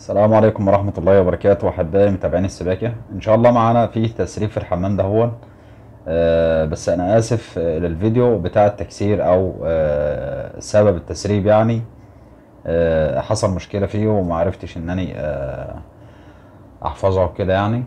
السلام عليكم ورحمة الله وبركاته أحبائي متابعين السباكة إن شاء الله معانا في تسريب في الحمام ده هو آه بس أنا آسف آه، للفيديو بتاع التكسير أو آه سبب التسريب يعني آه حصل مشكلة فيه ومعرفتش إنني آه أحفظه كده يعني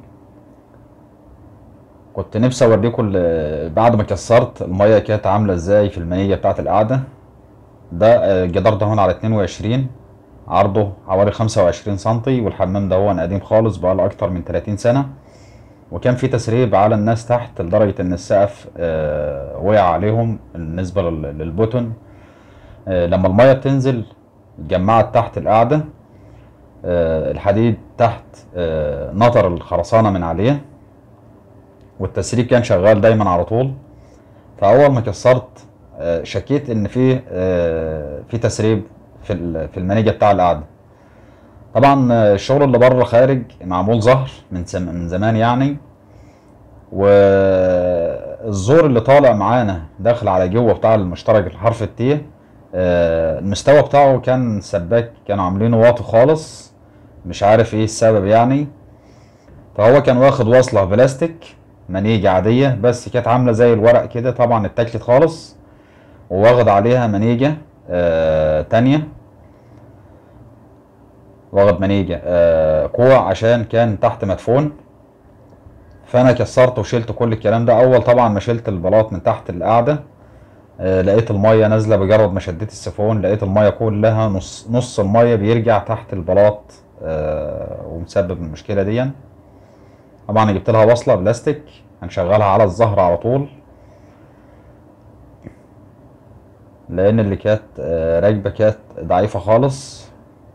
كنت نفسي أوريكم ال- بعد ما كسرت المية كانت عاملة إزاي في المنية بتاعة القعدة ده آه، الجدار ده هون على 22 عرضه حوالي 25 سنتي والحمام ده هو قديم خالص بقاله اكتر من 30 سنة وكان في تسريب على الناس تحت لدرجة ان السقف آه، وقع عليهم بالنسبة لل- للبوتن آه، لما المية بتنزل اتجمعت تحت القاعدة آه، الحديد تحت آه، نطر الخرسانة من عليه والتسريب كان شغال دايما على طول فاول ما كسرت آه، شكيت ان في آه، في تسريب في ال- في المانيجا بتاع القعده طبعا آه، الشغل اللي بره خارج معمول ظهر من سم من زمان يعني والزور اللي طالع معانا داخل على جوه بتاع المشترك الحرف التي آه، المستوى بتاعه كان سباك كانوا عاملينه واطي خالص مش عارف ايه السبب يعني فهو كان واخد وصلة بلاستيك منيجة عادية بس كانت عاملة زي الورق كده طبعا اتاكلت خالص وواخد عليها منيجة آه تانية واخد منيجة آه كوع عشان كان تحت مدفون فانا كسرت وشلت كل الكلام ده اول طبعا ما شلت البلاط من تحت القاعدة آه لقيت المية نازلة بجرد ما شديت السيفون لقيت المية كلها نص نص المية بيرجع تحت البلاط آه ومسبب المشكلة دي طبعا جبت لها وصلة بلاستيك هنشغلها على الظهر على طول لان اللي كانت آه، راكبه كانت ضعيفه خالص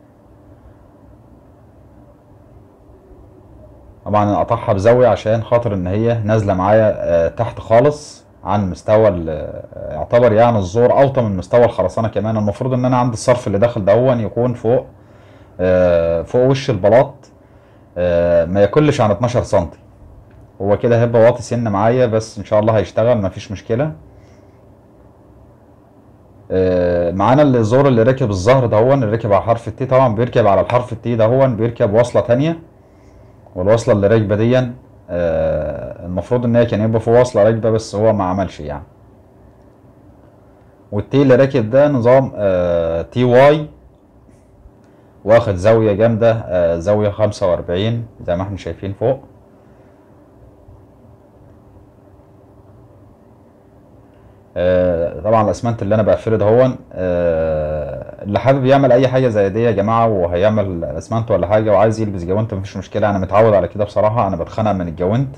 طبعا انا قطعها بزاويه عشان خاطر ان هي نازله معايا آه، تحت خالص عن مستوى ال- آه، يعتبر يعني الزور اوطى من مستوى الخرسانه كمان المفروض ان انا عندي الصرف اللي داخل دهون يكون فوق آه، فوق وش البلاط آه، ما يقلش عن 12 سنتي هو كده هيبقى واطي سن معايا بس ان شاء الله هيشتغل مفيش مشكله آه، معانا الزور اللي راكب الظهر دهون اللي راكب على حرف التي طبعا بيركب على الحرف التي دهون بيركب وصلة تانية والوصلة اللي راكبة دي آه، المفروض ان هي كان يبقى في وصلة راكبة بس هو ما عملش يعني والتي اللي راكب ده نظام آه، تي واي واخد زاوية جامدة آه، زاوية خمسة وأربعين زي ما احنا شايفين فوق آه، طبعا الاسمنت اللي انا بقفله ده هو آه، اللي حابب يعمل اي حاجه زي دي يا جماعه وهيعمل اسمنت ولا حاجه وعايز يلبس جوانت مفيش مشكله انا متعود على كده بصراحه انا بتخنق من الجوانت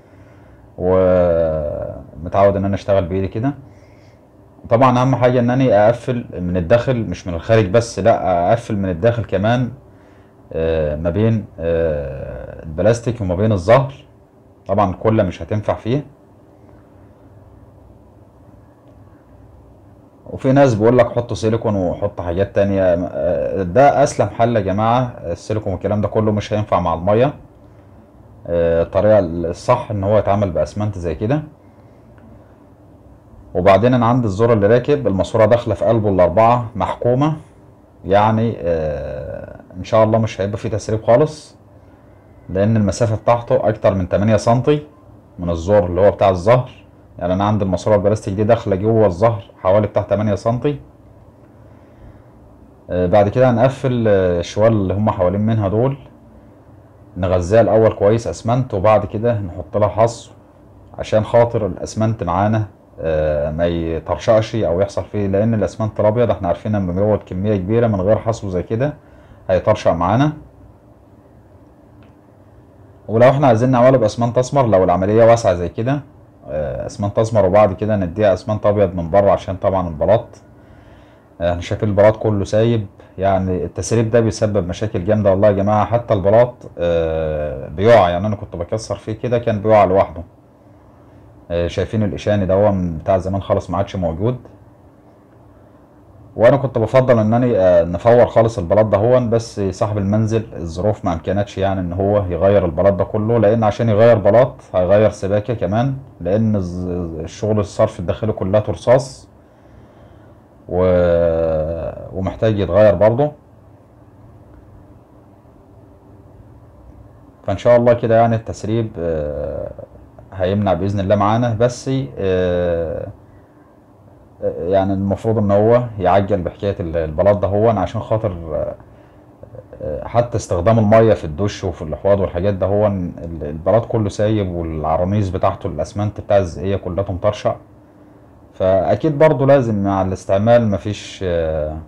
ومتعود ان انا اشتغل بايدي كده طبعا اهم حاجه ان انا اقفل من الداخل مش من الخارج بس لا اقفل من الداخل كمان آه، ما بين آه، البلاستيك وما بين الظهر طبعا كل مش هتنفع فيه وفي ناس بيقول لك حط سيليكون وحط حاجات تانية آه، ده اسلم حل يا جماعة السيليكون والكلام ده كله مش هينفع مع المية آه، الطريقة الصح ان هو يتعمل باسمنت زي كده وبعدين انا عندي الزور اللي راكب الماسورة داخلة في قلبه الاربعة محكومة يعني آه، ان شاء الله مش هيبقى فيه تسريب خالص لان المسافة بتاعته اكتر من 8 سنتي من الزور اللي هو بتاع الظهر يعني انا عندي الماسورة البلاستيك دي داخلة جوه الظهر حوالي بتاع 8 سنتي آه، بعد كده هنقفل آه، الشوال اللي هم حوالين منها دول نغذيها الاول كويس اسمنت وبعد كده نحط لها حصو عشان خاطر الاسمنت معانا آه، ما يطرشقش او يحصل فيه لان الاسمنت الابيض احنا عارفين لما بيقعد كميه كبيره من غير حصو زي كده هيطرشق معانا ولو احنا عايزين نعمله باسمنت اسمر لو العمليه واسعه زي كده آه، اسمنت اسمر وبعد كده نديها اسمنت ابيض من بره عشان طبعا البلاط آه، احنا شايفين البلاط كله سايب يعني التسريب ده بيسبب مشاكل جامده والله يا جماعه حتى البلاط آه، بيقع يعني انا كنت بكسر فيه كده كان بيقع لوحده آه، شايفين الاشاني ده بتاع زمان خالص ما عادش موجود وانا كنت بفضل ان انا آه، نفور خالص البلاط ده هون بس صاحب المنزل الظروف ما امكنتش يعني ان هو يغير البلاط ده كله لان عشان يغير بلاط هيغير سباكه كمان لان الز- الشغل الصرف الداخلي كلها ترصاص و... ومحتاج يتغير برضه فان شاء الله كده يعني التسريب آه، هيمنع باذن الله معانا بس آه، يعني المفروض ان هو يعجل بحكايه ال- البلاط ده هو عشان خاطر آه، آه، حتى استخدام الميه في الدش وفي الاحواض والحاجات ده هو ال- البلاط كله سايب والعرانيز بتاعته الاسمنت بتاع الزقيه كلها مطرشق فاكيد برضو لازم مع الاستعمال مفيش آه،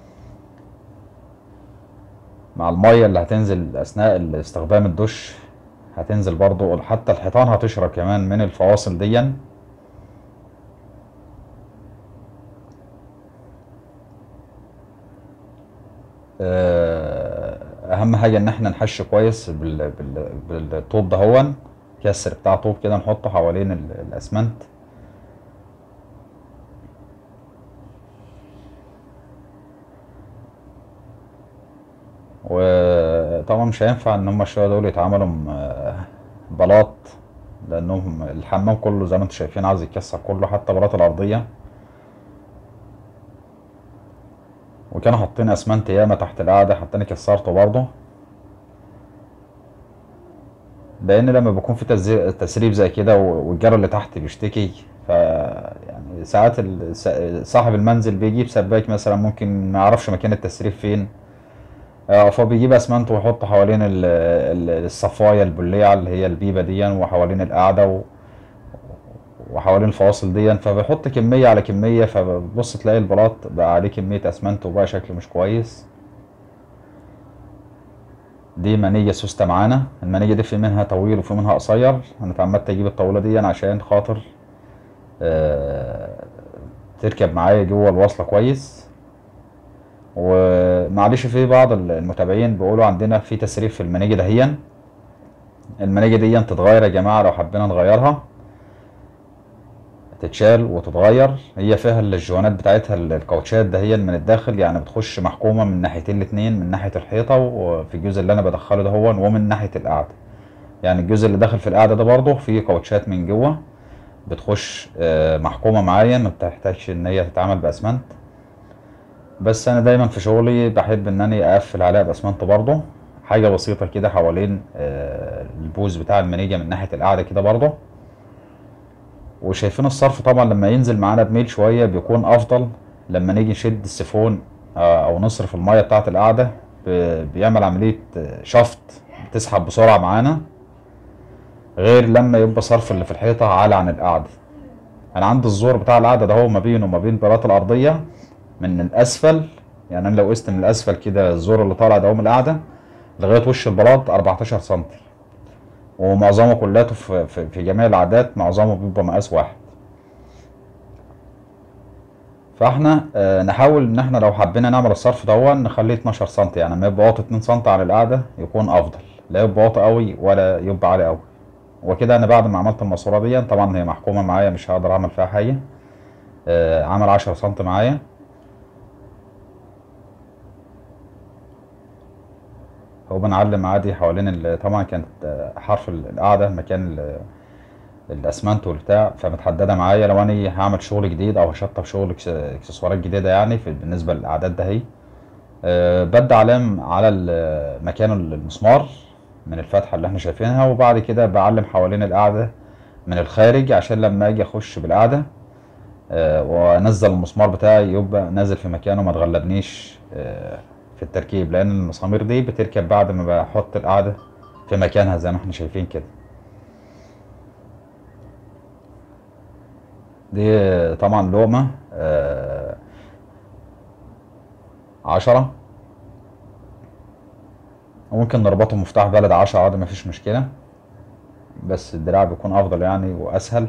مع الميه اللي هتنزل اثناء استخدام الدش هتنزل برضو حتى الحيطان هتشرب كمان من الفواصل دي آه، اهم حاجه ان احنا نحش كويس بال... بال... بالطوب ده هو كسر بتاع طوب كده نحطه حوالين ال- الاسمنت وطبعا مش هينفع ان هم الشوية دول يتعملوا م- بلاط لانهم الحمام كله زي ما انتم شايفين عايز يتكسر كله حتى بلاط الارضيه وكانوا حاطين اسمنت ياما تحت القعده حتى انا كسرته برضه لان لما بيكون في تزي- تسريب زي كده و- والجار اللي تحت بيشتكي ف يعني ساعات ال- س- صاحب المنزل بيجيب سباك مثلا ممكن ما يعرفش مكان التسريب فين آه، فبيجيب اسمنت ويحط حوالين ال- ال- الصفايه البليعه اللي هي البيبه دي وحوالين القعده و- وحوالين الفواصل دي فبيحط كميه على كميه فبتبص تلاقي البلاط بقى عليه كميه اسمنت وبقى شكله مش كويس دي منية سوستة معانا المنية دي في منها طويل وفي منها قصير انا اتعمدت اجيب الطويلة دي عشان خاطر آه، تركب معايا جوه الوصلة كويس ومعلش في بعض المتابعين بيقولوا عندنا في تسريب في المنيجي دهيا المنيجي دي تتغير يا جماعة لو حبينا نغيرها تتشال وتتغير هي فيها الجوانات بتاعتها الكاوتشات دهيا من الداخل يعني بتخش محكومة من ناحيتين الاتنين من ناحية الحيطة وفي الجزء اللي انا بدخله ده هو ومن ناحية القعدة يعني الجزء اللي داخل في القعدة ده برضه فيه كاوتشات من جوه بتخش آه، محكومة معايا ما بتحتاجش ان هي تتعمل باسمنت بس انا دايما في شغلي بحب ان انا اقفل عليها باسمنت برضه حاجة بسيطة كده حوالين آه، البوز بتاع المنيجة من ناحية القعدة كده برضه وشايفين الصرف طبعا لما ينزل معانا بميل شوية بيكون أفضل لما نيجي نشد السيفون آه، أو نصرف المية بتاعة القعدة ب- بيعمل عملية آه، شفط بتسحب بسرعة معانا غير لما يبقى صرف اللي في الحيطة عالي عن القعدة أنا عندي الزور بتاع القعدة ده هو ما بينه وما بين البلاط الأرضية من الأسفل يعني أنا لو قست من الأسفل كده الزور اللي طالع ده هو من القعدة لغاية وش البلاط 14 سنتي ومعظمه كلياته في, في, في جميع العادات معظمه بيبقى مقاس واحد فاحنا آه، نحاول ان احنا لو حبينا نعمل الصرف ده نخليه 12 سم يعني ما يبقى واطي 2 سم على القعده يكون افضل لا يبقى واطي قوي ولا يبقى عالي قوي وكده انا بعد ما عملت الماسوره دي طبعا هي محكومه معايا مش هقدر اعمل فيها حاجه آه، عمل 10 سم معايا هو بنعلم عادي حوالين ال- طبعا كانت آه، حرف ال- القعده مكان ال- الاسمنت والبتاع فمتحدده معايا لو انا هعمل شغل جديد او هشطب شغل إكس- اكسسوارات جديده يعني في بالنسبه للاعداد ده هي أه بدي علم على ال- مكان المسمار من الفتحه اللي احنا شايفينها وبعد كده بعلم حوالين القعده من الخارج عشان لما اجي اخش بالقعده أه وانزل المسمار بتاعي يبقى نازل في مكانه ما تغلبنيش أه في التركيب لان المسامير دي بتركب بعد ما بحط القعده في مكانها زي ما احنا شايفين كده دي طبعا لقمة آه، عشرة وممكن نربطه مفتاح بلد عشرة عادي مفيش مشكلة بس الدراع بيكون أفضل يعني وأسهل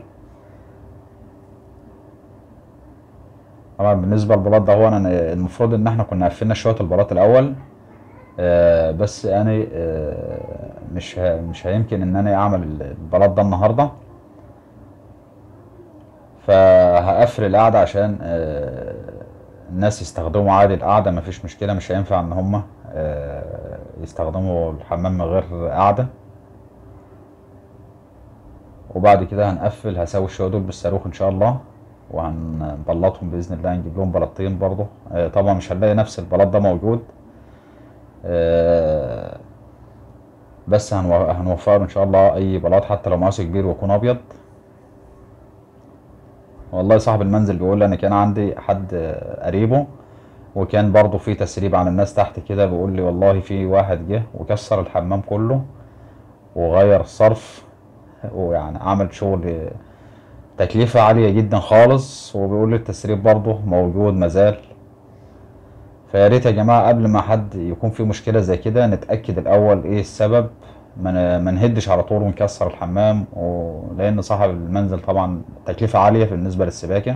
طبعا بالنسبة للبلاط ده هو أنا المفروض إن احنا كنا قفلنا شوية البلاط الأول آه، بس أنا آه، مش ه- مش هيمكن إن أنا أعمل البلاط ده النهاردة فهقفل القعدة عشان آه، الناس يستخدموا عادي القعدة مفيش مشكلة مش هينفع ان هما آه، يستخدموا الحمام من غير قعدة وبعد كده هنقفل هسوي الشوية دول بالصاروخ ان شاء الله وهنبلطهم بإذن الله هنجيب لهم بلاطين برضه آه، طبعا مش هنلاقي نفس البلاط ده موجود آه، بس هنو- هنوفر له ان شاء الله اي بلاط حتى لو مقاسه كبير ويكون ابيض والله صاحب المنزل بيقول لي انا كان عندي حد آه، قريبه وكان برضه في تسريب على الناس تحت كده بيقول لي والله في واحد جه وكسر الحمام كله وغير الصرف ويعني عمل شغل تكلفة عالية جدا خالص وبيقول لي التسريب برضه موجود مازال فيا ريت يا جماعة قبل ما حد يكون في مشكلة زي كده نتأكد الأول إيه السبب ما ن- ما نهدش على طول ونكسر الحمام و- لأن صاحب المنزل طبعا تكلفة عالية بالنسبة للسباكة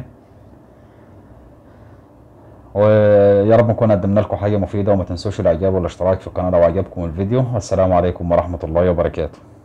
ويا رب نكون قدمنا لكم حاجة مفيدة وما تنسوش الإعجاب والاشتراك في القناة لو عجبكم الفيديو والسلام عليكم ورحمة الله وبركاته